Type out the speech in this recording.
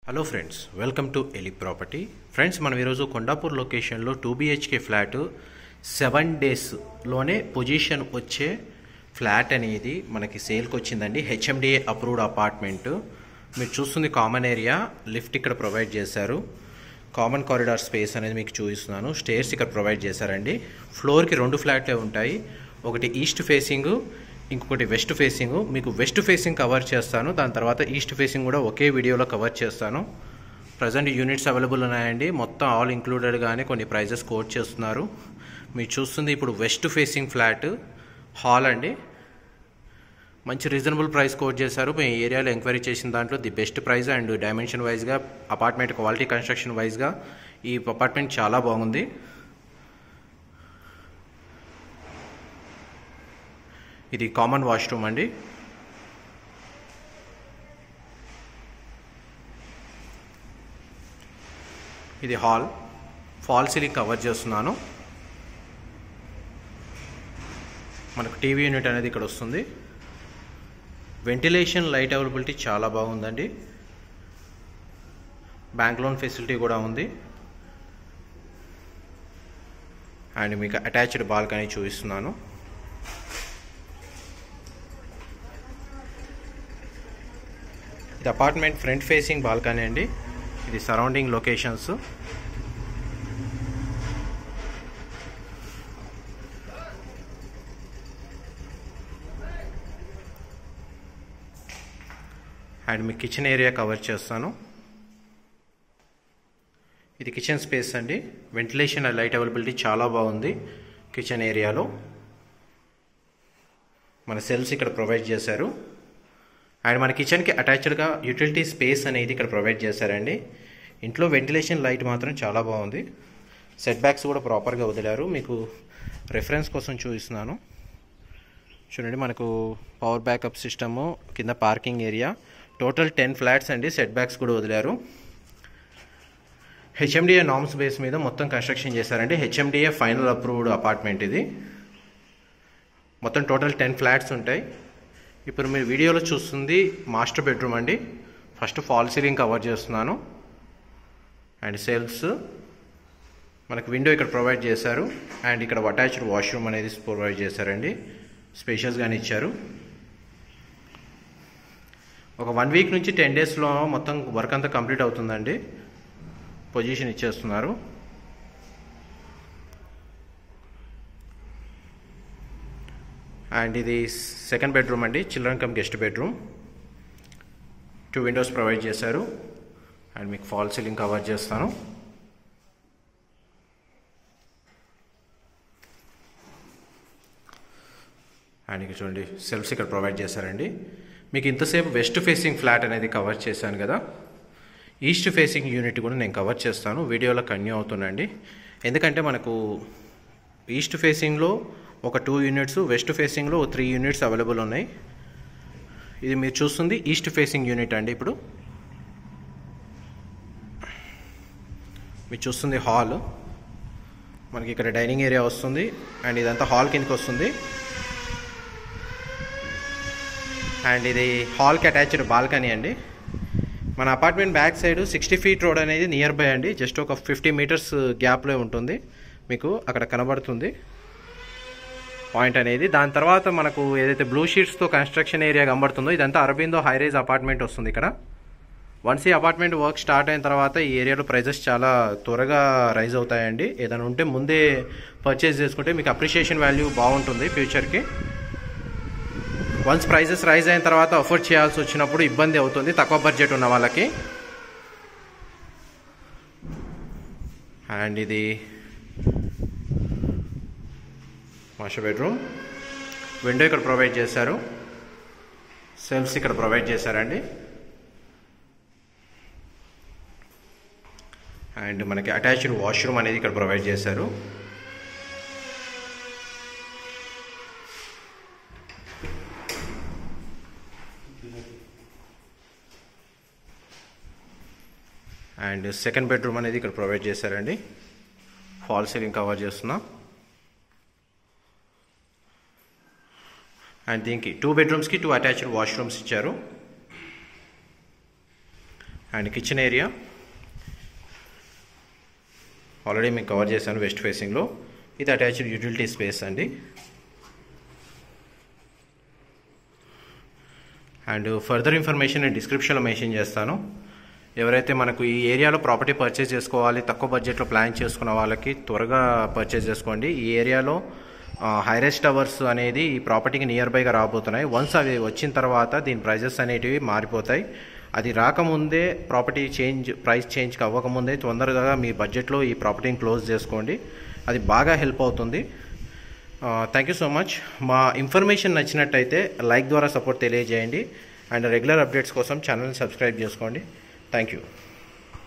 hello friends welcome to Eli property friends మనం ఈరోజు కొండాపూర్ లొకేషన్లో టూ బిహెచ్కే ఫ్లాట్ సెవెన్ డేస్లోనే పొజిషన్ వచ్చే ఫ్లాట్ అనేది మనకి సేల్కి వచ్చిందండి హెచ్ఎండిఏ అప్రూవ్డ్ అపార్ట్మెంట్ మీరు చూస్తుంది కామన్ ఏరియా లిఫ్ట్ ఇక్కడ ప్రొవైడ్ చేశారు కామన్ కారిడార్ స్పేస్ అనేది మీకు చూపిస్తున్నాను స్టేర్స్ ఇక్కడ ప్రొవైడ్ చేశారండి ఫ్లోర్కి రెండు ఫ్లాట్లే ఉంటాయి ఒకటి ఈస్ట్ ఫేసింగ్ ఇంకొకటి వెస్ట్ ఫేసింగ్ మీకు వెస్ట్ ఫేసింగ్ కవర్ చేస్తాను దాని తర్వాత ఈస్ట్ ఫేసింగ్ కూడా ఒకే వీడియోలో కవర్ చేస్తాను ప్రజెంట్ యూనిట్స్ అవైలబుల్ ఉన్నాయండి మొత్తం ఆల్ ఇంక్లూడెడ్గానే కొన్ని ప్రైజెస్ కోట్ చేస్తున్నారు మీరు చూస్తుంది ఇప్పుడు వెస్ట్ ఫేసింగ్ ఫ్లాట్ హాల్ అండి మంచి రీజనబుల్ ప్రైస్ కోట్ చేశారు మీ ఏరియాలో ఎంక్వైరీ చేసిన దాంట్లో the best price and dimension వైజ్గా అపార్ట్మెంట్ క్వాలిటీ కన్స్ట్రక్షన్ వైజ్గా ఈ అపార్ట్మెంట్ చాలా బాగుంది ఇది కామన్ వాష్రూమ్ అండి ఇది హాల్ ఫాల్ సీలింగ్ కవర్ చేస్తున్నాను మనకు టీవీ యూనిట్ అనేది ఇక్కడ వస్తుంది వెంటిలేషన్ లైట్ అవైలబిలిటీ చాలా బాగుందండి బ్యాంక్ లోన్ ఫెసిలిటీ కూడా ఉంది అండ్ మీకు అటాచ్డ్ బాల్కనీ చూపిస్తున్నాను ఇది అపార్ట్మెంట్ ఫ్రంట్ ఫేసింగ్ బాల్కనీ అండి ఇది సరౌండింగ్ లొకేషన్స్ అండ్ మీ కిచెన్ ఏరియా కవర్ చేస్తాను ఇది కిచెన్ స్పేస్ అండి వెంటిలేషన్ లైట్ అవైలబిలిటీ చాలా బాగుంది కిచెన్ ఏరియాలో మన సెల్స్ ఇక్కడ ప్రొవైడ్ చేశారు అండ్ మన కిచెన్కి అటాచ్డ్గా యూటిలిటీ స్పేస్ అనేది ఇక్కడ ప్రొవైడ్ చేశారండి ఇంట్లో వెంటిలేషన్ లైట్ మాత్రం చాలా బాగుంది సెట్ బ్యాక్స్ కూడా ప్రాపర్గా వదిలారు మీకు రెఫరెన్స్ కోసం చూపిస్తున్నాను చూడండి మనకు పవర్ బ్యాకప్ సిస్టము కింద parking area total ten flats అండి సెట్ బ్యాక్స్ కూడా వదిలారు హెచ్ఎండిఏ నామ్స్ బేస్ మీద మొత్తం కన్స్ట్రక్షన్ చేశారండి హెచ్ఎండిఏ ఫైనల్ అప్రూవ్డ్ అపార్ట్మెంట్ ఇది మొత్తం టోటల్ టెన్ ఫ్లాట్స్ ఉంటాయి ఇప్పుడు మీరు వీడియోలో చూస్తుంది మాస్టర్ బెడ్రూమ్ అండి ఫస్ట్ ఫాల్ సీలింగ్ కవర్ చేస్తున్నాను అండ్ సెల్ఫ్స్ మనకు విండో ఇక్కడ ప్రొవైడ్ చేశారు అండ్ ఇక్కడ అటాచ్డ్ వాష్రూమ్ అనేది ప్రొవైడ్ చేశారండి స్పేషియస్గానే ఇచ్చారు ఒక వన్ వీక్ నుంచి టెన్ డేస్లో మొత్తం వర్క్ అంతా కంప్లీట్ అవుతుందండి పొజిషన్ ఇచ్చేస్తున్నారు అండ్ ఇది సెకండ్ బెడ్రూమ్ అండి children cum guest bedroom two windows provide చేశారు అండ్ మీకు ఫాల్ సీలింగ్ కవర్ చేస్తాను అండ్ ఇక్కడ చూడండి సెల్ఫ్స్ ఇక్కడ ప్రొవైడ్ చేశారండి మీకు ఇంతసేపు వెస్ట్ ఫేసింగ్ ఫ్లాట్ అనేది కవర్ చేశాను కదా ఈస్ట్ ఫేసింగ్ యూనిట్ కూడా నేను కవర్ చేస్తాను వీడియోలో కన్యూ అవుతుందండి ఎందుకంటే మనకు ఈస్ట్ ఫేసింగ్లో ఒక టూ యూనిట్స్ వెస్ట్ ఫేసింగ్లో త్రీ యూనిట్స్ అవైలబుల్ ఉన్నాయి ఇది మీరు చూస్తుంది ఈస్ట్ ఫేసింగ్ యూనిట్ అండి ఇప్పుడు మీరు చూస్తుంది హాల్ మనకి ఇక్కడ డైనింగ్ ఏరియా వస్తుంది అండ్ ఇదంతా హాల్ కిందకి వస్తుంది అండ్ ఇది హాల్కి అటాచ్డ్ బాల్కనీ అండి మన apartment back side sixty feet road అనేది నియర్ బై అండి జస్ట్ ఒక ఫిఫ్టీ మీటర్స్ గ్యాప్లో ఉంటుంది మీకు అక్కడ కనబడుతుంది పాయింట్ అనేది దాని తర్వాత మనకు ఏదైతే బ్లూ షీట్స్తో కన్స్ట్రక్షన్ ఏరియా కనబడుతుందో ఇదంతా అరబిందో హైరేజ్ అపార్ట్మెంట్ వస్తుంది ఇక్కడ వన్స్ ఈ అపార్ట్మెంట్ వర్క్ స్టార్ట్ అయిన తర్వాత ఈ ఏరియాలో ప్రైజెస్ చాలా త్వరగా రైజ్ అవుతాయండి ఏదైనా ఉంటే ముందే పర్చేస్ చేసుకుంటే మీకు అప్రిషియేషన్ వాల్యూ బాగుంటుంది ఫ్యూచర్కి వన్స్ ప్రైజెస్ రైజ్ అయిన తర్వాత అఫోర్డ్ చేయాల్సి వచ్చినప్పుడు ఇబ్బంది అవుతుంది తక్కువ బడ్జెట్ ఉన్న వాళ్ళకి అండ్ ఇది మాస్టర్ బెడ్రూమ్ విండో ఇక్కడ ప్రొవైడ్ చేశారు సెల్ఫ్స్ ఇక్కడ ప్రొవైడ్ చేశారండి అండ్ మనకి అటాచ్డ్ వాష్రూమ్ అనేది ఇక్కడ ప్రొవైడ్ చేశారు అండ్ సెకండ్ బెడ్రూమ్ అనేది ఇక్కడ ప్రొవైడ్ చేశారండి ఫాల్ సీలింగ్ కవర్ చేస్తున్నా అండ్ దీనికి టూ బెడ్రూమ్స్కి టూ అటాచ్డ్ వాష్రూమ్స్ ఇచ్చారు అండ్ కిచెన్ ఏరియా ఆల్రెడీ మీకు కవర్ చేశాను వెస్ట్ ఫేసింగ్లో ఇది అటాచ్డ్ యూటిలిటీ స్పేస్ అండి అండ్ ఫర్దర్ ఇన్ఫర్మేషన్ నేను డిస్క్రిప్షన్లో మెన్షన్ చేస్తాను ఎవరైతే మనకు ఈ ఏరియాలో ప్రాపర్టీ పర్చేస్ చేసుకోవాలి తక్కువ బడ్జెట్లో ప్లాన్ చేసుకున్న వాళ్ళకి త్వరగా పర్చేస్ చేసుకోండి ఈ ఏరియాలో హైరెస్ట్ టవర్స్ అనేది ఈ ప్రాపర్టీకి నియర్ బైగా రాబోతున్నాయి వన్స్ అవి వచ్చిన తర్వాత దీని ప్రైజెస్ అనేటివి మారిపోతాయి అది రాకముందే ప్రాపర్టీ చేంజ్ ప్రైస్ చేంజ్ అవ్వకముందే తొందరగా మీ బడ్జెట్లో ఈ ప్రాపర్టీని క్లోజ్ చేసుకోండి అది బాగా హెల్ప్ అవుతుంది థ్యాంక్ యూ సో మచ్ మా ఇన్ఫర్మేషన్ నచ్చినట్టయితే లైక్ ద్వారా సపోర్ట్ తెలియజేయండి అండ్ రెగ్యులర్ అప్డేట్స్ కోసం ఛానల్ని సబ్స్క్రైబ్ చేసుకోండి థ్యాంక్ యూ